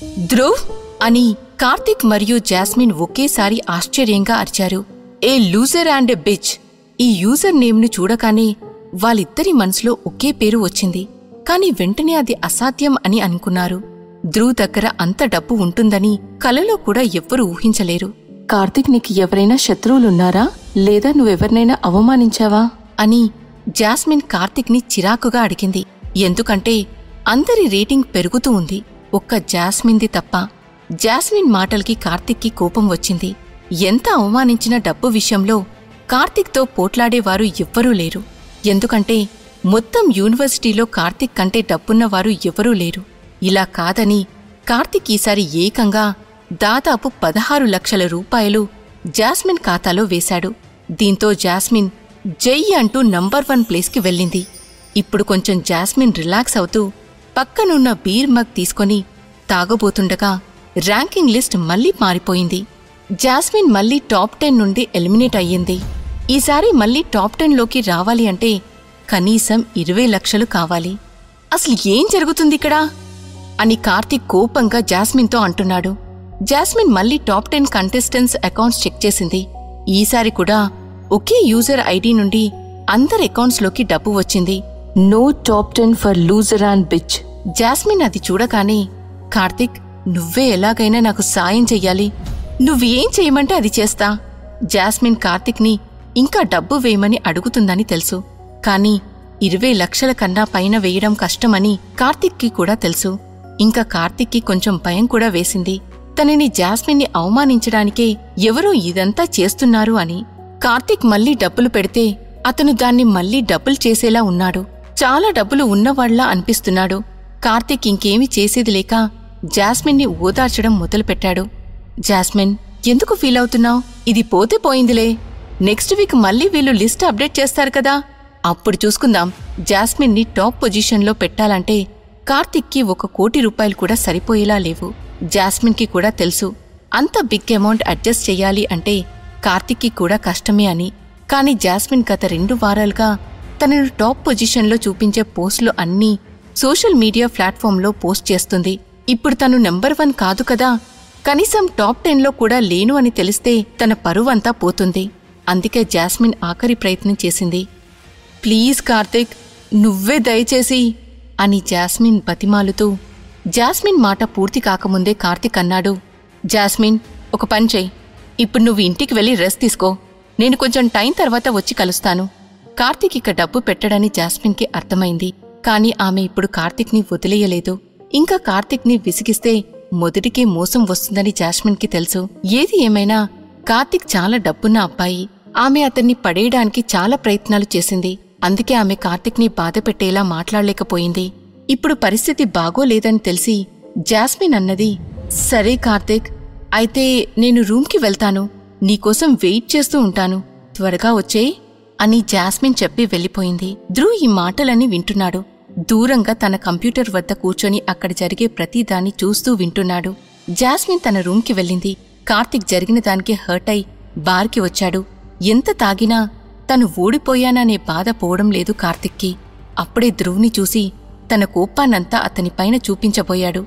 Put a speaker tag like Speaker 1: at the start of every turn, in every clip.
Speaker 1: ధ్రువ్ అని కార్తిక్ మరియు జాస్మిన్ ఒకేసారి ఆశ్చర్యంగా అరిచారు a loser and a bitch ఈ యూజర్ నేమ్ను చూడగానే వాళ్ళిద్దరి మనసులో ఒకే పేరు వచ్చింది కాని వెంటనే అది అసాధ్యం అని అనుకున్నారు ధ్రువ్ దగ్గర అంత డబ్బు ఉంటుందని కలలో కూడా ఎవ్వరూ ఊహించలేరు కార్తిక్ నీకు ఎవరైనా శత్రువులున్నారా లేదా నువ్వెవరినైనా అవమానించావా అని జాస్మిన్ కార్తిక్ని చిరాకుగా అడిగింది ఎందుకంటే అందరి రేటింగ్ పెరుగుతూ ఉంది ఒక్క జాస్మిన్ది తప్ప జాస్మిన్ మాటలకి కార్తిక్కి కోపం వచ్చింది ఎంత అవమానించిన డబ్బు విషయంలో కార్తిక్తో పోట్లాడేవారు ఎవ్వరూ లేరు ఎందుకంటే మొత్తం యూనివర్సిటీలో కార్తిక్ కంటే డబ్బున్నవారు ఎవరూ లేరు ఇలా కాదని కార్తిక్ ఈసారి ఏకంగా దాదాపు పదహారు లక్షల రూపాయలు జాస్మిన్ ఖాతాలో వేశాడు దీంతో జాస్మిన్ జై అంటూ నంబర్ వన్ ప్లేస్కి వెళ్ళింది ఇప్పుడు కొంచెం జాస్మిన్ రిలాక్స్ అవుతూ పక్కనున్న బీర్ మగ్ తీసుకొని తాగబోతుండగా ర్యాంకింగ్ లిస్ట్ మళ్ళీ మారిపోయింది జాస్మిన్ మళ్ళీ టాప్ టెన్ నుండి ఎలిమినేట్ అయ్యింది ఈసారి మళ్ళీ టాప్ టెన్లోకి రావాలి అంటే కనీసం ఇరవై లక్షలు కావాలి అసలు ఏం జరుగుతుంది ఇక్కడ అని కార్తీక్ కోపంగా జాస్మిన్తో అంటున్నాడు జాస్మిన్ మళ్ళీ top ten contestants accounts check చేసింది ఈసారి కూడా ఒకే యూజర్ ఐడి నుండి అందరి అకౌంట్స్లోకి డబ్బు వచ్చింది no top ten for loser and bitch Jasmine అది చూడగానే కార్తిక్ నువ్వే ఎలాగైనా నాకు సాయం చెయ్యాలి నువ్వేం చేయమంటే అది చేస్తా జాస్మిన్ కార్తిక్ని ఇంకా డబ్బు వేయమని అడుగుతుందని తెలుసు కానీ ఇరవై లక్షల కన్నా పైన వేయడం కష్టమని కార్తిక్కి కూడా తెలుసు ఇంకా కార్తిక్కి కొంచెం భయం కూడా వేసింది తనని జాస్మిన్ని అవమానించడానికే ఎవరో ఇదంతా చేస్తున్నారు అని కార్తిక్ మళ్ళీ డబ్బులు పెడితే అతను దాన్ని మళ్ళీ డబ్బులు చేసేలా ఉన్నాడు చాలా డబ్బులు ఉన్నవాళ్ల అనిపిస్తున్నాడు కార్తిక్ ఇంకేమీ చేసేది లేక జాస్మిన్ని ఓదార్చడం మొదలుపెట్టాడు జాస్మిన్ ఎందుకు ఫీల్ అవుతున్నావు ఇది పోతే పోయిందిలే నెక్స్ట్ వీక్ మళ్ళీ వీళ్ళు లిస్ట్ అప్డేట్ చేస్తారు కదా అప్పుడు చూసుకుందాం జాస్మిన్ని టాప్ పొజిషన్లో పెట్టాలంటే కార్తిక్కి ఒక కోటి రూపాయలు కూడా సరిపోయేలా లేవు జాస్మిన్కి కూడా తెలుసు అంత బిగ్ అమౌంట్ అడ్జస్ట్ చెయ్యాలి అంటే కార్తిక్కి కూడా కష్టమే అని కానీ జాస్మిన్ గత రెండు వారాలుగా తనను టాప్ పొజిషన్లో చూపించే పోస్టులు అన్నీ సోషల్ మీడియా ప్లాట్ఫామ్లో పోస్ట్ చేస్తుంది ఇప్పుడు తను నెంబర్ వన్ కాదు కదా కనీసం టాప్ టెన్లో కూడా లేను అని తెలిస్తే తన పరువంతా పోతుంది అందుకే జాస్మిన్ ఆఖరి ప్రయత్నం చేసింది ప్లీజ్ కార్తిక్ నువ్వే దయచేసి అని జాస్మిన్ బతిమాలుతూ జాస్మిన్ మాట పూర్తి కాకముందే కార్తిక్ అన్నాడు జాస్మిన్ ఒక పని చెయ్యి ఇప్పుడు నువ్వు ఇంటికి వెళ్ళి రెస్ట్ తీసుకో నేను కొంచెం టైం తర్వాత వచ్చి కలుస్తాను కార్తిక్ ఇక డబ్బు పెట్టడని జాస్మిన్కి అర్థమైంది కానీ ఆమె ఇప్పుడు కార్తిక్ని వదిలేయలేదు ఇంకా కార్తిక్ని విసిగిస్తే మొదటికే మోసం వస్తుందని జాస్మిన్కి తెలుసు ఏది ఏమైనా కార్తిక్ చాలా డబ్బున్న అబ్బాయి ఆమె అతన్ని పడేయడానికి చాలా ప్రయత్నాలు చేసింది అందుకే ఆమె కార్తిక్ని బాధ పెట్టేలా మాట్లాడలేకపోయింది ఇప్పుడు పరిస్థితి బాగోలేదని తెలిసి జాస్మిన్ అన్నది సరే కార్తిక్ అయితే నేను రూమ్కి వెళ్తాను నీకోసం వెయిట్ చేస్తూ ఉంటాను త్వరగా వచ్చేయ్ అని జాస్మిన్ చెప్పి వెళ్ళిపోయింది ధ్రువ్ ఈ మాటలన్నీ వింటున్నాడు దూరంగా తన కంప్యూటర్ వద్ద కూర్చొని అక్కడ జరిగే ప్రతిదాన్ని చూస్తూ వింటున్నాడు జాస్మిన్ తన రూమ్కి వెళ్ళింది కార్తిక్ జరిగిన దానికి హర్ట్ అయి బార్కి వచ్చాడు ఎంత తాగినా తను ఓడిపోయాననే బాధ పోవడం లేదు కార్తిక్కి అప్పుడే ధ్రువ్ని చూసి తన కోపాన్నంతా అతనిపైన చూపించబోయాడు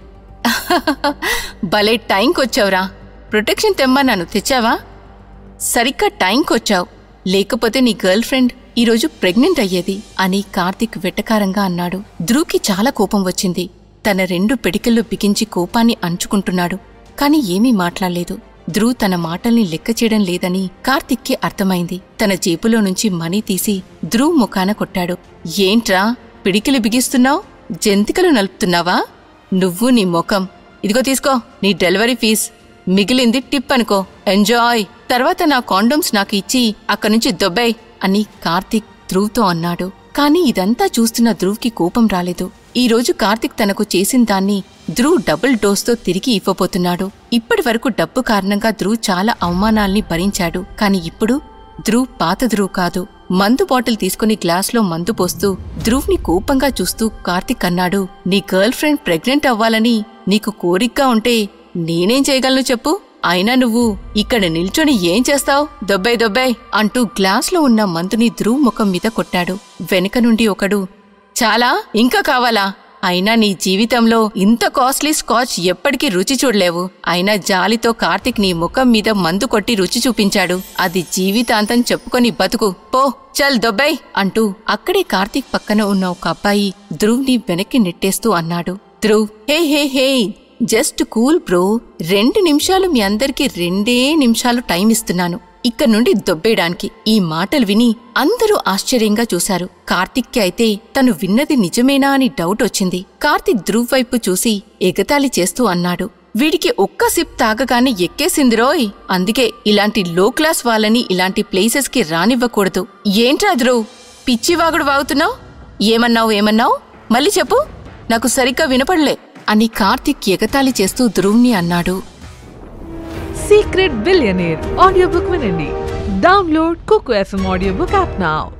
Speaker 1: భలే టైంకొచ్చావురా ప్రొటెక్షన్ తెమ్మన్నాను తెచ్చావా సరిగ్గా టైంకొచ్చావు లేకపోతే నీ గర్ల్ ఫ్రెండ్ ఈరోజు ప్రెగ్నెంట్ అయ్యేది అని కార్తిక్ వెటకారంగా అన్నాడు ధ్రువ్కి చాలా కోపం వచ్చింది తన రెండు పిడికిళ్ళు బిగించి కోపాన్ని అంచుకుంటున్నాడు కాని ఏమీ మాట్లాడలేదు ధ్రువ్ తన మాటల్ని లెక్క చేయడం లేదని కార్తిక్కి అర్థమైంది తన జేబులో నుంచి మనీ తీసి ధ్రువ్ ముఖాన కొట్టాడు ఏంట్రా పిడికిలు బిగిస్తున్నావు జంతికలు నలుపుతున్నావా నువ్వు నీ ముఖం ఇదిగో తీసుకో నీ డెలివరీ ఫీజ్ మిగిలింది టిప్ అనుకో ఎంజాయ్ తర్వాత నా కాండోమ్స్ నాకు ఇచ్చి అక్కడి నుంచి దొబ్బై అని కార్తీక్ ధ్రువ్తో అన్నాడు కానీ ఇదంతా చూస్తున్న ధ్రువ్కి కోపం రాలేదు ఈ రోజు కార్తిక్ తనకు చేసిన దాన్ని ధ్రువ్ డబుల్ డోస్తో తిరిగి ఇవ్వబోతున్నాడు ఇప్పటి వరకు డబ్బు కారణంగా ధ్రువ్ చాలా అవమానాల్ని భరించాడు కాని ఇప్పుడు ధ్రువ్ పాత ధ్రువ్ కాదు మందు బాటిల్ తీసుకుని గ్లాస్లో మందు పోస్తూ ధ్రువ్ని కోపంగా చూస్తూ కార్తిక్ అన్నాడు నీ గర్ల్ ఫ్రెండ్ ప్రెగ్నెంట్ అవ్వాలని నీకు కోరికగా ఉంటే నేనేం చేయగలను చెప్పు అయినా నువ్వు ఇక్కడ నిల్చొని ఏం చేస్తావ్ దొబ్బై దొబ్బై అంటూ గ్లాస్లో ఉన్న మందుని ధ్రువ్ ముఖం మీద కొట్టాడు వెనక నుండి ఒకడు చాలా ఇంకా కావాలా అయినా నీ జీవితంలో ఇంత కాస్ట్లీ స్కాచ్ ఎప్పటికీ రుచి చూడలేవు అయినా జాలితో కార్తిక్ నీ ముఖం మీద మందు కొట్టి రుచి చూపించాడు అది జీవితాంతం చెప్పుకొని బతుకు పో చల్ దొబ్బై అంటూ అక్కడే కార్తీక్ పక్కన ఉన్న ఒక అబ్బాయి ధ్రువ్ని వెనక్కి నెట్టేస్తూ అన్నాడు Dhruv hey hey hey just cool bro రెండు నిమిషాలు మీ అందరికీ రెండే నిమిషాలు టైం ఇస్తున్నాను ఇక్కడ నుండి దొబ్బేయడానికి ఈ మాటలు విని అందరూ ఆశ్చర్యంగా చూశారు కార్తిక్కి అయితే తను విన్నది నిజమేనా అని డౌట్ వచ్చింది కార్తిక్ ధ్రువ్ వైపు చూసి ఎగతాళి చేస్తూ అన్నాడు వీడికి ఒక్క సిప్ తాగగానే ఎక్కేసిందిరోయ్ అందుకే ఇలాంటి లో క్లాస్ వాళ్ళని ఇలాంటి ప్లేసెస్ కి రానివ్వకూడదు ఏంట్రా ధ్రువ్ పిచ్చివాగుడు వాగుతున్నావు ఏమన్నావు ఏమన్నావు మళ్ళీ చెప్పు నాకు సరిగ్గా వినపడలే అని కార్తిక్ ఎగతాళి చేస్తూ ధ్రువ్ని అన్నాడు
Speaker 2: సీక్రెట్ బిలియనీర్ ఆడియోబుక్ వినండి download Kuku FM audiobook app now